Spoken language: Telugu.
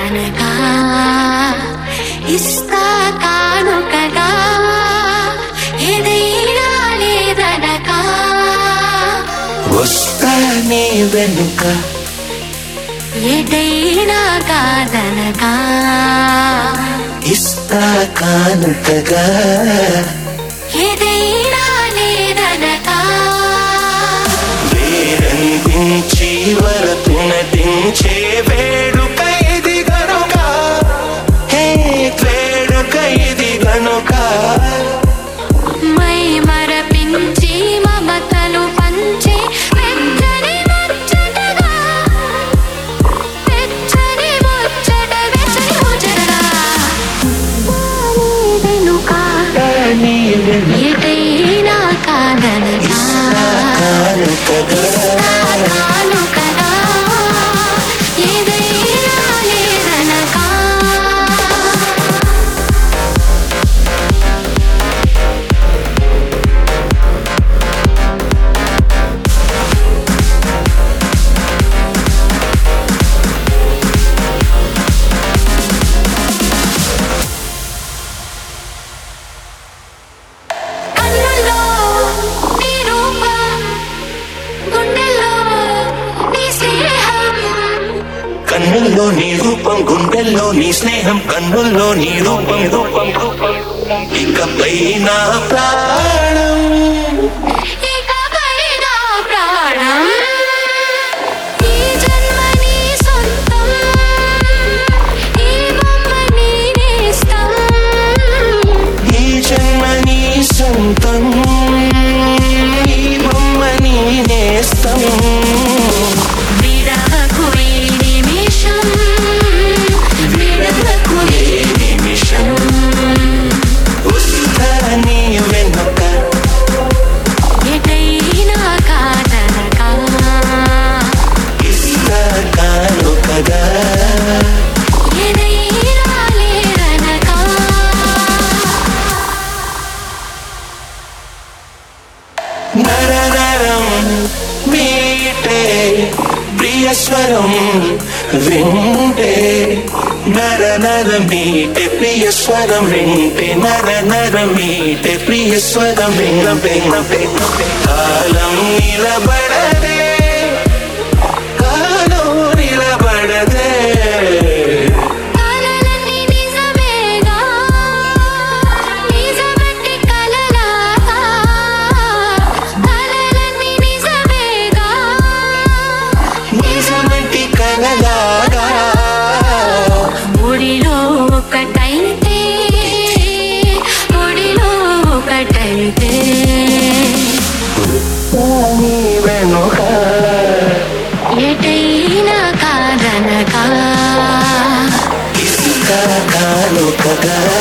కాదనగా ఇస్తా కానుకగా ఏదైనా లేదనగా వస్తా నీ వెనుక ఏదైనా కాదనగా ఇస్తా కానుకగా ఏదైనా లేదనగా వేరందించి వరకు నటించే వేడుక ఇది గనుక హే వేడుక ఇది గనుక మై మరపించి మమతలు పంచి వెచ్చని ముచ్చటగా వెచ్చని ముచ్చట వెచ్చని ముచ్చటగా వెనుక నీ వెనుక ఏదైనా కాదనగా కానుకగా కానుకగా ఏదైనా లేదనగా కన్నుల్లో నీ రూపం గుండెల్లో నీ స్నేహం కన్నుల్లో నీ రూపం గుండెల్లో నీ స్నేహం కన్నుల్లో నీ రూపం రూపం రూపం ఇకపై నా ప్రాణం ఇకపై నా ప్రాణం ఈ జన్మ నీ సొంతం ఈ బొమ్మ నీ నేస్తం ఈ జన్మ నీ సొంతం ఈ బొమ్మ నీ నేస్తం విడవకు ఈ నిమిషం విడవకు ఈ నిమిషం వస్తా నీ వెనుక ఎటైనా కాదనగా ఇస్తా కానుకగా ఏదైనా లేదనగా నరనరం మీటే ప్రియస్వరం వింటే నర నర మీటే ప్రియస్వరం వింటే నర నర మీటే ప్రియస్వరం విన్న విన్న విన్న కాలం నిలబడదే కాలం నిలబడదే కలలన్నీ నిజమేగా నిజమంటే కలలాగా కలలన్నీ నిజమేగా నిజమంటి కలలాగా ఒడిలో ఒకటైతే ఒడిలో ఒకటైతే నీ వెనుక ఎటైనా కాదనగా ఇసుక కానుకగా